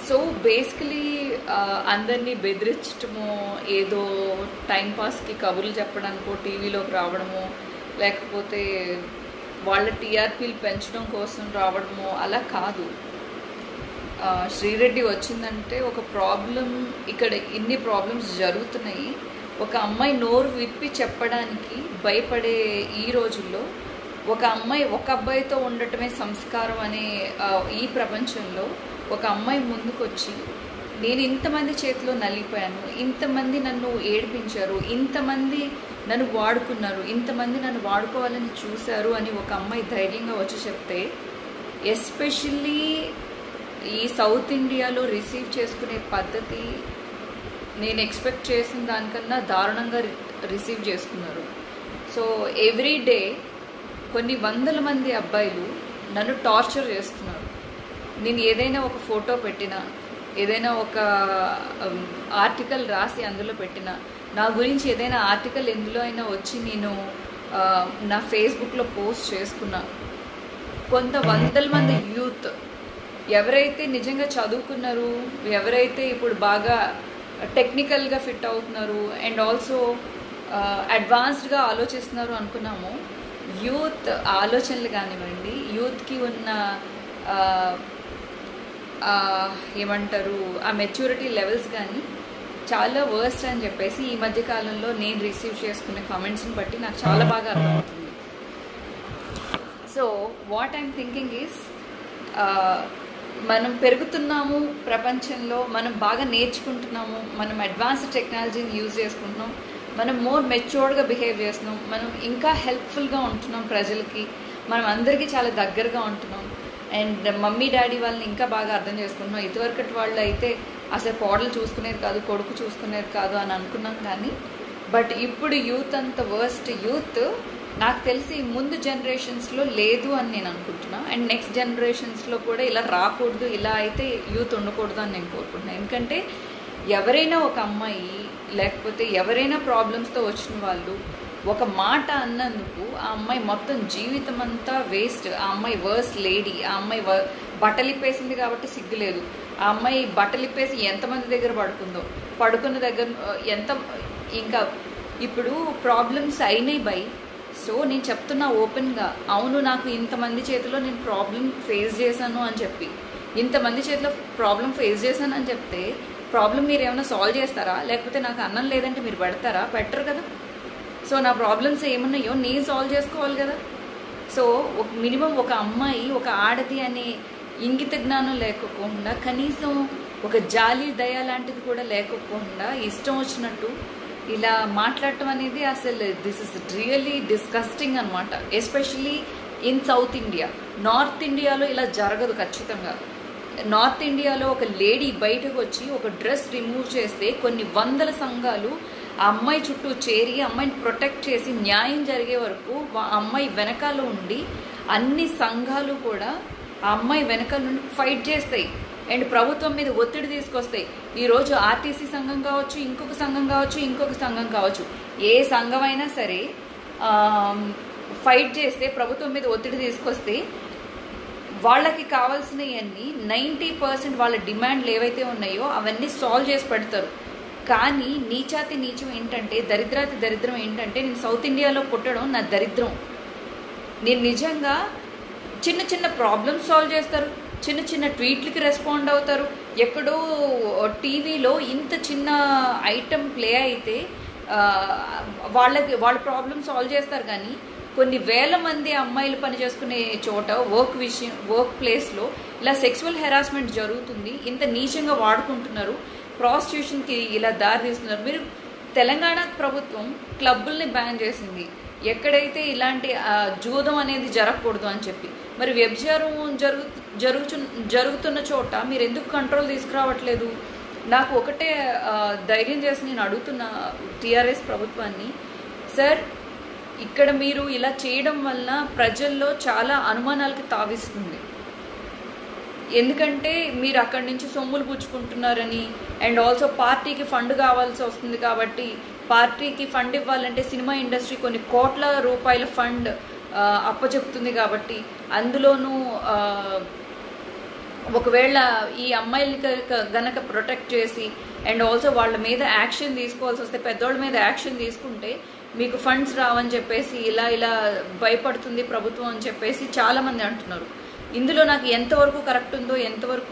so basically అందరినీ బెదిరించటమో ఏదో టైంపాస్కి కబుర్లు చెప్పడానికో టీవీలోకి రావడమో లేకపోతే వాళ్ళ టీఆర్పీలు పెంచడం కోసం రావడమో అలా కాదు ఆ, శ్రీరెడ్డి వచ్చిందంటే ఒక ప్రాబ్లం ఇక్కడ ఇన్ని ప్రాబ్లమ్స్ జరుగుతున్నాయి ఒక అమ్మాయి నోరు విప్పి చెప్పడానికి భయపడే ఈ రోజుల్లో ఒక అమ్మాయి ఒక అబ్బాయితో ఉండటమే సంస్కారం అనే ఆ, ఈ ప్రపంచంలో ఒక అమ్మాయి ముందుకొచ్చి నేను ఇంతమంది చేతిలో నలిగిపోయాను ఇంతమంది నన్ను ఏడిపించారు ఇంతమంది నన్ను వాడుకున్నారు ఇంతమంది నన్ను వాడుకోవాలని చూశారు అని ఒక అమ్మాయి ధైర్యంగా వచ్చి చెప్తే ఎస్పెషల్లీ ఈ సౌత్ ఇండియాలో రిసీవ్ చేసుకునే పద్ధతి నేను ఎక్స్పెక్ట్ చేసిన దానికన్నా దారుణంగా రి- రిసీవ్ చేసుకున్నారు సో ఎవ్రీ డే కొన్ని వందల మంది అబ్బాయిలు నన్ను టార్చర్ చేస్తున్నారు నేను ఏదైనా ఒక ఫోటో పెట్టినా ఏదైనా ఒక ఆర్టికల్ రాసి అందులో పెట్టినా నా గురించి ఏదైనా ఆర్టికల్ ఎందులో అయినా వచ్చి నేను ఆ, నా ఫేస్బుక్లో పోస్ట్ చేసుకున్నా కొంత వందల మంది యూత్ ఎవరైతే నిజంగా చదువుకున్నారు ఎవరైతే ఇప్పుడు బాగా టెక్నికల్గా ఫిట్ అవుతున్నారు అండ్ ఆల్సో అడ్వాన్స్డ్గా ఆలోచిస్తున్నారు అనుకున్నాము యూత్ ఆలోచనలు కానివ్వండి యూత్కి ఉన్న ఆ, ఆ, ఏమంటారు ఆ మెచ్యూరిటీ లెవెల్స్ కానీ చాలా వర్స్ట్ అని చెప్పేసి ఈ మధ్య కాలంలో నేను రిసీవ్ చేసుకునే కామెంట్స్ని బట్టి నాకు చాలా బాగా అర్థమవుతుంది so what I'm thinking is మనం పెరుగుతున్నాము ప్రపంచంలో మనం బాగా నేర్చుకుంటున్నాము మనం అడ్వాన్స్డ్ టెక్నాలజీని యూజ్ చేసుకుంటున్నాం మనం మోర్ మెచ్యూర్డ్గా బిహేవ్ చేస్తున్నాం మనం ఇంకా హెల్ప్ఫుల్గా ఉంటున్నాం ప్రజలకి మనం అందరికీ చాలా దగ్గరగా ఉంటున్నాం అండ్ మమ్మీ డాడీ వాళ్ళని ఇంకా బాగా అర్థం చేసుకుంటున్నాం ఇదివరకటి వాళ్ళు అయితే అసలు కోడలు చూసుకునేది కాదు కొడుకు చూసుకునేది కాదు అని అనుకున్నాం కానీ బట్ ఇప్పుడు యూత్ అంత వర్స్ట్ యూత్ నాకు తెలిసి ముందు జనరేషన్స్లో లేదు అని నేను అనుకుంటున్నా అండ్ నెక్స్ట్ జనరేషన్స్లో కూడా ఇలా రాకూడదు ఇలా అయితే యూత్ ఉండకూడదు అని నేను కోరుకుంటున్నాను ఎందుకంటే ఎవరైనా ఒక అమ్మాయి లేకపోతే ఎవరైనా ప్రాబ్లమ్స్తో వచ్చిన వాళ్ళు ఒక మాట అన్నందుకు ఆ అమ్మాయి మొత్తం జీవితం అంతా వేస్ట్ ఆ అమ్మాయి వర్స్ లేడీ ఆ అమ్మాయి వ బట్టలిప్పేసింది కాబట్టి సిగ్గులేదు ఆ అమ్మాయి బట్టలిప్పేసి ఎంతమంది దగ్గర పడుకుందో పడుకున్న దగ్గర ఆ, ఎంత ఇంకా ఇప్పుడు ప్రాబ్లమ్స్ అయినాయి బై సో నేను చెప్తున్నా ఓపెన్గా అవును నాకు ఇంతమంది చేతిలో నేను ప్రాబ్లం ఫేస్ చేశాను అని చెప్పి ఇంతమంది చేతిలో ప్రాబ్లం ఫేస్ చేశాను అని చెప్తే ప్రాబ్లం మీరు ఏమైనా సాల్వ్ చేస్తారా లేకపోతే నాకు అన్నం లేదంటే మీరు పెడతారా పెట్టరు కదా సో నా ప్రాబ్లమ్స్ ఏమున్నాయో నేను సాల్వ్ చేసుకోవాలి కదా సో ఒక మినిమం ఒక అమ్మాయి ఒక ఆడది అనే ఇంగిత జ్ఞానం లేకోకుండా కనీసం ఒక జాలి దయ లాంటిది కూడా లేకోకుండా ఇష్టం వచ్చినట్టు ఇలా మాట్లాడటం అనేది అసలు దిస్ ఇస్ రియల్లీ డిస్కస్టింగ్ అనమాట especially in South India North ఇండియాలో ఇలా జరగదు ఖచ్చితంగా నార్త్ ఇండియాలో ఒక లేడీ బయటకు వచ్చి ఒక డ్రెస్ రిమూవ్ చేస్తే కొన్ని వందల సంఘాలు ఆ అమ్మాయి చుట్టూ చేరి ఆ అమ్మాయిని ప్రొటెక్ట్ చేసి న్యాయం జరిగే వరకు వా- ఆ అమ్మాయి వెనకాల ఉండి అన్ని సంఘాలు కూడా ఆ అమ్మాయి వెనకాల నుండి ఫైట్ చేస్తాయి అండ్ ప్రభుత్వం మీద ఒత్తిడి తీసుకొస్తాయి ఈరోజు ఆర్టీసీ సంఘం కావచ్చు ఇంకొక సంఘం కావచ్చు ఇంకొక సంఘం కావచ్చు ఏ సంఘం అయినా సరే ఫైట్ చేస్తే ప్రభుత్వం మీద ఒత్తిడి తీసుకొస్తే వాళ్ళకి కావాల్సినవన్నీ నైంటీ పర్సెంట్ వాళ్ళ డిమాండ్లు ఏవైతే ఉన్నాయో అవన్నీ సాల్వ్ చేసి పెడతారు కానీ నీచాతి నీచం ఏంటంటే దరిద్రాతి దరిద్రం ఏంటంటే నేను సౌత్ ఇండియాలో పుట్టడం నా దరిద్రం నేను నిజంగా చిన్న చిన్న ప్రాబ్లమ్స్ సాల్వ్ చేస్తారు చిన్న చిన్న ట్వీట్లకి రెస్పాండ్ అవుతారు ఎక్కడో టీవీలో ఇంత చిన్న ఐటమ్ ప్లే అయితే ఆ, వాళ్ళకి వాళ్ళ ప్రాబ్లమ్ సాల్వ్ చేస్తారు కానీ కొన్ని వేల మంది అమ్మాయిలు పని చేసుకునే చోట వర్క్ విషయం వర్క్ ప్లేస్లో ఇలా సెక్సువల్ హెరాస్మెంట్ జరుగుతుంది ఇంత నీచంగా వాడుకుంటున్నారు ప్రాస్టిట్యూషన్కి ఇలా దారి తీస్తున్నారు మీరు తెలంగాణ ప్రభుత్వం క్లబ్బుల్ని బ్యాన్ చేసింది ఎక్కడైతే ఇలాంటి ఆ, జూదం అనేది జరగకూడదు అని చెప్పి మరి వ్యభిచారం జరుగు జరుగుచు జరుగుతున్న చోట మీరు ఎందుకు కంట్రోల్ తీసుకురావట్లేదు నాకు ఒకటే ఆ, ధైర్యం చేసి నేను అడుగుతున్న టీఆర్ఎస్ ప్రభుత్వాన్ని సార్ ఇక్కడ మీరు ఇలా చేయడం వల్ల ప్రజల్లో చాలా అనుమానాలకి తావిస్తుంది ఎందుకంటే మీరు అక్కడి నుంచి సొమ్ములు పుచ్చుకుంటున్నారని అండ్ ఆల్సో పార్టీకి ఫండ్ కావాల్సి వస్తుంది కాబట్టి పార్టీకి ఫండ్ ఇవ్వాలంటే సినిమా ఇండస్ట్రీ కొన్ని కోట్ల రూపాయల ఫండ్ ఆ, అప్పచెప్తుంది కాబట్టి అందులోనూ ఆ, ఒకవేళ ఈ అమ్మాయిల్ని క- గనక ప్రొటెక్ట్ చేసి అండ్ ఆల్సో వాళ్ళ మీద యాక్షన్ తీసుకోవాల్సి వస్తే పెద్దోళ్ళ మీద యాక్షన్ తీసుకుంటే మీకు ఫండ్స్ రావని చెప్పేసి ఇలా ఇలా భయపడుతుంది ప్రభుత్వం అని చెప్పేసి చాలా మంది అంటున్నారు ఇందులో నాకు ఎంతవరకు కరెక్ట్ ఉందో ఎంతవరకు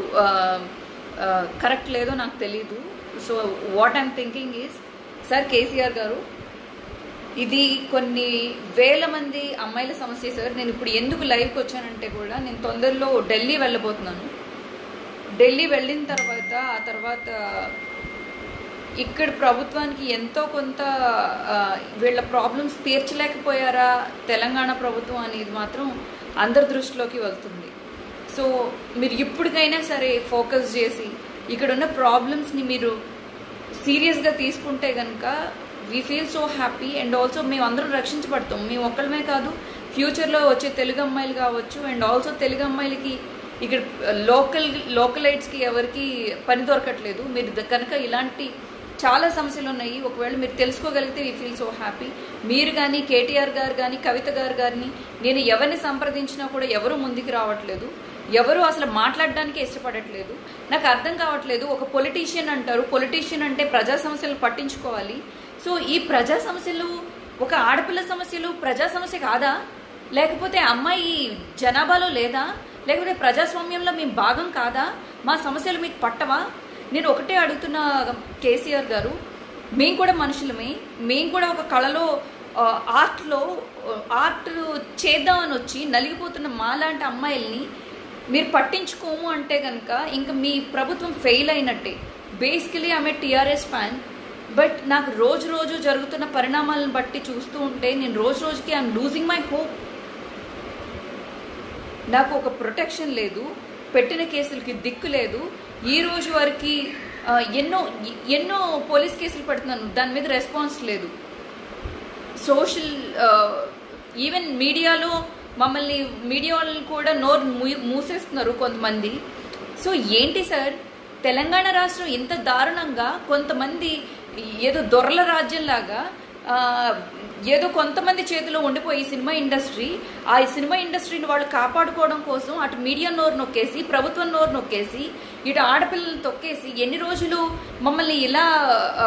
కరెక్ట్ లేదో నాకు తెలీదు so what I'm thinking is sir KCR గారు ఇది కొన్ని వేల మంది అమ్మాయిల సమస్య సార్ నేను ఇప్పుడు ఎందుకు లైవ్కి వచ్చానంటే కూడా నేను తొందరలో ఢిల్లీ వెళ్ళబోతున్నాను ఢిల్లీ వెళ్ళిన తర్వాత ఆ తర్వాత ఇక్కడ ప్రభుత్వానికి ఎంతో కొంత ఆ, వీళ్ళ ప్రాబ్లమ్స్ తీర్చలేకపోయారా తెలంగాణ ప్రభుత్వం అనేది మాత్రం అందరి దృష్టిలోకి వెళ్తుంది సో మీరు ఇప్పటికైనా సరే ఫోకస్ చేసి ఇక్కడ ఉన్న ప్రాబ్లమ్స్ని మీరు సీరియస్గా తీసుకుంటే కనుక we feel so happy and also మేము అందరం రక్షించబడతాం మేము ఒక్కళ్ళమే కాదు ఫ్యూచర్లో వచ్చే తెలుగు అమ్మాయిలు కావచ్చు అండ్ ఆల్సో తెలుగు అమ్మాయిలకి ఇక్కడ లోకల్ లోకలైట్స్కి ఎవరికి పని దొరకట్లేదు మీరు ద- కనుక ఇలాంటి చాలా సమస్యలు ఉన్నాయి ఒకవేళ మీరు తెలుసుకోగలిగితే వీ ఫీల్ సో హ్యాపీ మీరు కానీ కేటీఆర్ గారు కానీ కవిత గారు గారిని నేను ఎవరిని సంప్రదించినా కూడా ఎవరు ముందుకు రావట్లేదు ఎవరు అసలు మాట్లాడడానికి ఇష్టపడట్లేదు నాకు అర్థం కావట్లేదు ఒక పొలిటీషియన్ అంటారు పొలిటీషియన్ అంటే ప్రజా సమస్యలు పట్టించుకోవాలి సో ఈ ప్రజా సమస్యలు ఒక ఆడపిల్ల సమస్యలు ప్రజా సమస్య కాదా లేకపోతే అమ్మాయి జనాభాలో లేదా లేకపోతే ప్రజాస్వామ్యంలో మేము భాగం కాదా మా సమస్యలు మీకు పట్టవా నేను ఒకటే అడుగుతున్న కేసీఆర్ గారు మేము కూడా మనుషులమే మేము కూడా ఒక కళలో ఆ, ఆర్ట్లో ఆ, ఆర్ట్ చేద్దామని వచ్చి నలిగిపోతున్న మాలాంటి అమ్మాయిల్ని మీరు పట్టించుకోము అంటే కనుక ఇంకా మీ ప్రభుత్వం ఫెయిల్ అయినట్టే బేసికలీ ఆమె టీఆర్ఎస్ ఫ్యాన్ బట్ నాకు రోజు రోజు జరుగుతున్న పరిణామాలను బట్టి చూస్తూ ఉంటే నేను రోజు రోజుకి ఐఎమ్ లూజింగ్ మై హోప్ నాకు ఒక ప్రొటెక్షన్ లేదు పెట్టిన కేసులకి దిక్కు లేదు ఈ రోజు వరకు ఆ, ఎన్నో ఎన్నో పోలీస్ కేసులు పెడుతున్నాను దాని మీద రెస్పాన్స్ లేదు సోషల్ ఈవెన్ మీడియాలో మమ్మల్ని మీడియా వాళ్ళు కూడా నోరు మూ- మూసేస్తున్నారు కొంతమంది సో ఏంటి సార్ తెలంగాణ రాష్ట్రం ఇంత దారుణంగా కొంతమంది ఏదో దొరల రాజ్యంలాగా ఆ, ఏదో కొంతమంది చేతిలో ఉండిపోయి సినిమా ఇండస్ట్రీ ఆ సినిమా ఇండస్ట్రీని వాళ్ళు కాపాడుకోవడం కోసం అటు మీడియా నోరు నొక్కేసి ప్రభుత్వం నోరు నొక్కేసి ఇటు ఆడపిల్లల్ని తొక్కేసి ఎన్ని రోజులు మమ్మల్ని ఇలా ఆ,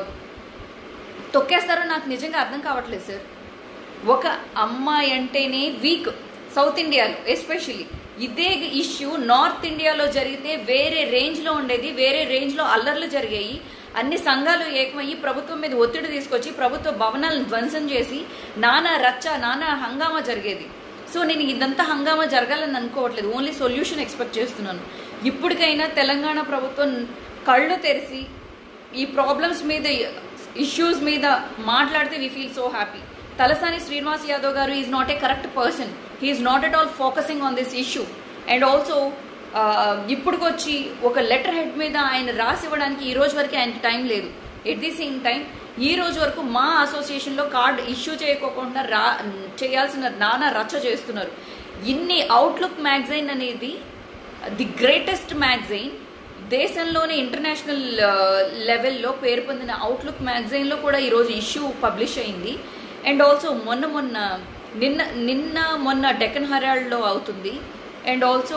తొక్కేస్తారో నాకు నిజంగా అర్థం కావట్లేదు సార్ ఒక అమ్మాయి అంటేనే వీక్ సౌత్ ఇండియాలో ఎస్పెషల్లీ ఇదే ఇష్యూ నార్త్ ఇండియాలో జరిగితే వేరే రేంజ్లో ఉండేది వేరే రేంజ్లో అల్లర్లు జరిగాయి అన్ని సంఘాలు ఏకమయ్యి ప్రభుత్వం మీద ఒత్తిడి తీసుకొచ్చి ప్రభుత్వ భవనాలను ధ్వంసం చేసి నానా రచ్చ నానా హంగామా జరిగేది సో నేను ఇదంతా హంగామా జరగాలని అనుకోవట్లేదు ఓన్లీ సొల్యూషన్ ఎక్స్పెక్ట్ చేస్తున్నాను ఇప్పటికైనా తెలంగాణ ప్రభుత్వం కళ్ళు తెరిచి ఈ ప్రాబ్లమ్స్ మీద ఇష్యూస్ మీద మాట్లాడితే we feel so happy Talasani Srinivas Yadav గారు is not a correct person he's not at all focusing on this issue and also ఇప్పుడుకొచ్చి ఒక లెటర్ హెడ్ మీద ఆయన రాసి ఇవ్వడానికి ఈ రోజు వరకు ఆయనకి టైం లేదు ఎట్ ది సేమ్ టైం ఈ రోజు వరకు మా అసోసియేషన్లో కార్డ్ ఇష్యూ చేయకోకుండా రా చేయాల్సిన నానా రచ్చ చేస్తున్నారు ఇన్ని అవుట్లుక్ మ్యాగజైన్ అనేది ది గ్రేటెస్ట్ మ్యాగజైన్ దేశంలోనే ఇంటర్నేషనల్ లెవెల్లో పేరు పొందిన అవుట్లుక్ మ్యాగజైన్లో కూడా ఈరోజు ఇష్యూ పబ్లిష్ అయింది అండ్ ఆల్సో మొన్న మొన్న నిన్న నిన్న మొన్న డెక్కన్ హెరాల్డ్లో అవుతుంది అండ్ ఆల్సో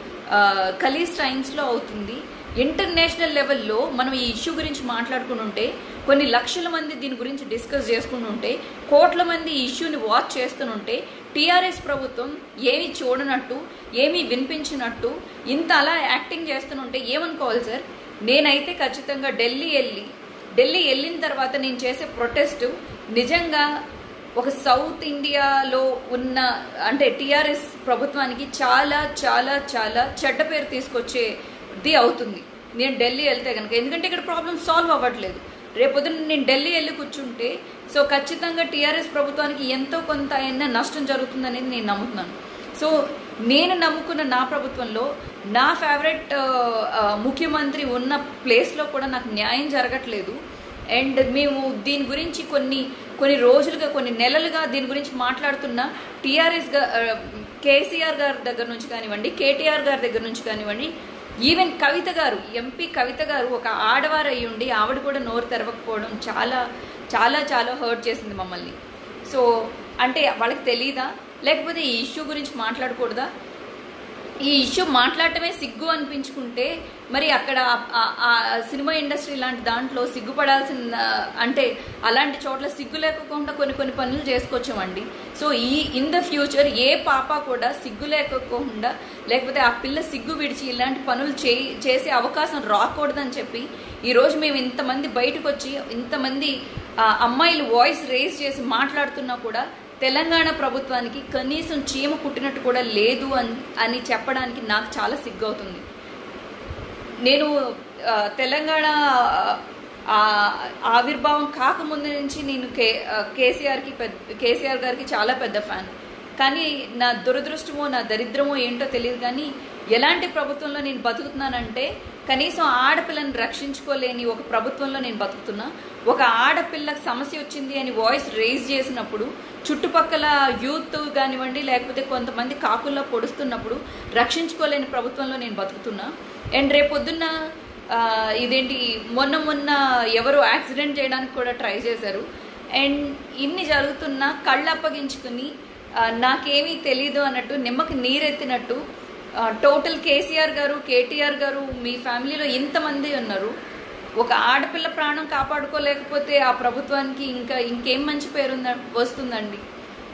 కలీస్ టైమ్స్లో అవుతుంది ఇంటర్నేషనల్ లెవెల్లో మనం ఈ ఇష్యూ గురించి మాట్లాడుకుని ఉంటే కొన్ని లక్షల మంది దీని గురించి డిస్కస్ చేసుకుని ఉంటే కోట్ల మంది ఈ ఇష్యూని వాచ్ చేస్తుంటే టీఆర్ఎస్ ప్రభుత్వం ఏమీ చూడనట్టు ఏమీ వినిపించినట్టు ఇంత అలా యాక్టింగ్ చేస్తుంటే ఏమనుకోవాలి సార్ నేనైతే ఖచ్చితంగా ఢిల్లీ వెళ్ళి ఢిల్లీ వెళ్ళిన తర్వాత నేను చేసే ప్రొటెస్ట్ నిజంగా ఒక సౌత్ ఇండియాలో ఉన్న అంటే టీఆర్ఎస్ ప్రభుత్వానికి చాలా చాలా చాలా చెడ్డ పేరు తీసుకొచ్చేది అవుతుంది నేను ఢిల్లీ వెళ్తే కనుక ఎందుకంటే ఇక్కడ ప్రాబ్లం సాల్వ్ అవ్వట్లేదు రేపొద్దున నేను ఢిల్లీ వెళ్ళి కూర్చుంటే సో ఖచ్చితంగా టీఆర్ఎస్ ప్రభుత్వానికి ఎంతో కొంత అయినా నష్టం జరుగుతుందనేది నేను నమ్ముతున్నాను సో నేను నమ్ముకున్న నా ప్రభుత్వంలో నా ఫేవరెట్ ముఖ్యమంత్రి ఉన్న ప్లేస్లో కూడా నాకు న్యాయం జరగట్లేదు అండ్ మేము దీని గురించి కొన్ని కొన్ని రోజులుగా కొన్ని నెలలుగా దీని గురించి మాట్లాడుతున్న టీఆర్ఎస్ కేసీఆర్ గారి దగ్గర నుంచి కానివ్వండి కేటీఆర్ గారి దగ్గర నుంచి కానివ్వండి ఈవెన్ కవిత గారు ఎంపీ కవిత గారు ఒక ఆడవారు అయి ఉండి ఆవిడ కూడా నోరు తెరవకపోవడం చాలా చాలా చాలా హర్ట్ చేసింది మమ్మల్ని సో అంటే వాళ్ళకి తెలీదా లేకపోతే ఈ ఇష్యూ గురించి మాట్లాడకూడదా ఈ ఇష్యూ మాట్లాడటమే సిగ్గు అనిపించుకుంటే మరి అక్కడ ఆ- ఆ- ఆ సినిమా ఇండస్ట్రీ లాంటి దాంట్లో సిగ్గుపడాల్సిన అంటే అలాంటి చోట్ల సిగ్గు లేకుండా కొన్ని కొన్ని పనులు చేసుకొచ్చామండి సో ఈ ఇన్ ద ఫ్యూచర్ ఏ పాప కూడా సిగ్గు లేకోకుండా లేకపోతే ఆ పిల్ల సిగ్గు విడిచి ఇలాంటి పనులు చే చేసే అవకాశం రాకూడదని చెప్పి ఈరోజు మేము ఇంతమంది బయటకు వచ్చి ఇంతమంది ఆ, అమ్మాయిలు వాయిస్ రేస్ చేసి మాట్లాడుతున్నా కూడా తెలంగాణ ప్రభుత్వానికి కనీసం చీమ కుట్టినట్టు కూడా లేదు అని అని చెప్పడానికి నాకు చాలా సిగ్గవుతుంది నేను ఆ, తెలంగాణ ఆ, ఆవిర్భావం కాకముందు నుంచి నేను కే ఆ, కేసీఆర్కి పెద్ద కేసీఆర్ గారికి చాలా పెద్ద ఫ్యాన్ కానీ నా దురదృష్టమో నా దరిద్రమో ఏంటో తెలియదు కానీ ఎలాంటి ప్రభుత్వంలో నేను బతుకుతున్నానంటే కనీసం ఆడపిల్లని రక్షించుకోలేని ఒక ప్రభుత్వంలో నేను బతుకుతున్నా ఒక ఆడపిల్లకి సమస్య వచ్చింది అని వాయిస్ రేజ్ చేసినప్పుడు చుట్టుపక్కల యూత్ కానివ్వండి లేకపోతే కొంతమంది కాకుల్లో పొడుస్తున్నప్పుడు రక్షించుకోలేని ప్రభుత్వంలో నేను బతుకుతున్నా అండ్ రేపొద్దున్న ఆ, ఇదేంటి మొన్న మొన్న ఎవరు యాక్సిడెంట్ చేయడానికి కూడా ట్రై చేశారు అండ్ ఇన్ని జరుగుతున్నా కళ్ళు అప్పగించుకుని ఆ, నాకేమీ తెలీదు అన్నట్టు నిమ్మకి నీరెత్తినట్టు ఆ, టోటల్ కేసీఆర్ గారు కేటీఆర్ గారు మీ ఫ్యామిలీలో ఇంతమంది ఉన్నారు ఒక ఆడపిల్ల ప్రాణం కాపాడుకోలేకపోతే ఆ ప్రభుత్వానికి ఇంకా ఇంకేం మంచి పేరు వస్తుందండి